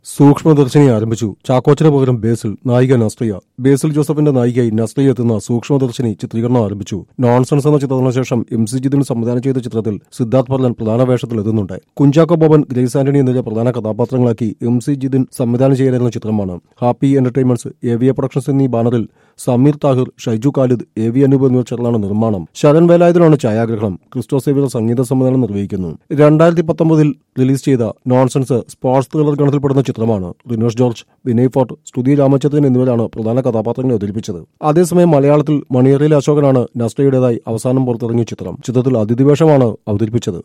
സൂക്ഷ്മദർശിനി ആരംഭിച്ചു ചാക്കോച്ചന് പകരം ബേസിൽ നായിക നസ്രിയ ബേസിൽ ജോസഫിന്റെ നായികയായി നസ്രിയ എത്തുന്ന സൂക്ഷ്മദർശിനി ചിത്രീകരണം ആരംഭിച്ചു നോൺസെൻസ് എന്ന ചിത്രത്തിന് ശേഷം എം സി ജിതിൻ സംവിധാനം ചെയ്ത ചിത്രത്തിൽ സിദ്ധാർത്ഥ് പർലൻ പ്രധാന വേഷത്തിൽ എത്തുന്നുണ്ട് കുഞ്ചാക്കോ ബോബൻ ഗ്രേസ് ആന്റണി എന്നിവരെ പ്രധാന കഥാപാത്രങ്ങളാക്കി എം സി ജിതിൻ സംവിധാനം ചെയ്യാനിരുന്ന ചിത്രമാണ് ഹാപ്പി എന്റർടൈൻമെന്റ്സ് എവിയ പ്രൊഡക്ഷൻസ് എന്നീ ബാനറിൽ സമീർ താഹിർ ഷൈജു ഖാലിദ് എ വി അനൂപ് എന്നിവർ ചേർന്നാണ് നിർമ്മാണം ശരൺ വേലായുധനാണ് ഛായാഗ്രഹണം ക്രിസ്റ്റോ സേവിയർ സംഗീത സംവിധാനം നിർവഹിക്കുന്നു രണ്ടായിരത്തി പത്തൊമ്പതിൽ റിലീസ് ചെയ്ത നോൺസെൻസ് സ്പോർട്സ് ത്രില്ലർ ഗണത്തിൽപ്പെടുന്ന ചിത്രമാണ് റിനോഷ് ജോർജ് വിനയ് ഫോർട്ട് സ്തുതി രാമചന്ദ്രൻ എന്നിവരാണ് പ്രധാന കഥാപാത്രങ്ങളെ അവതരിപ്പിച്ചത് അതേസമയം മലയാളത്തിൽ മണിയറയിലെ അശോകനാണ് നസ്രയുടേതായി അവസാനം പുറത്തിറങ്ങിയ ചിത്രം ചിത്രത്തിൽ അതിഥിവേഷമാണ് അവതരിപ്പിച്ചത്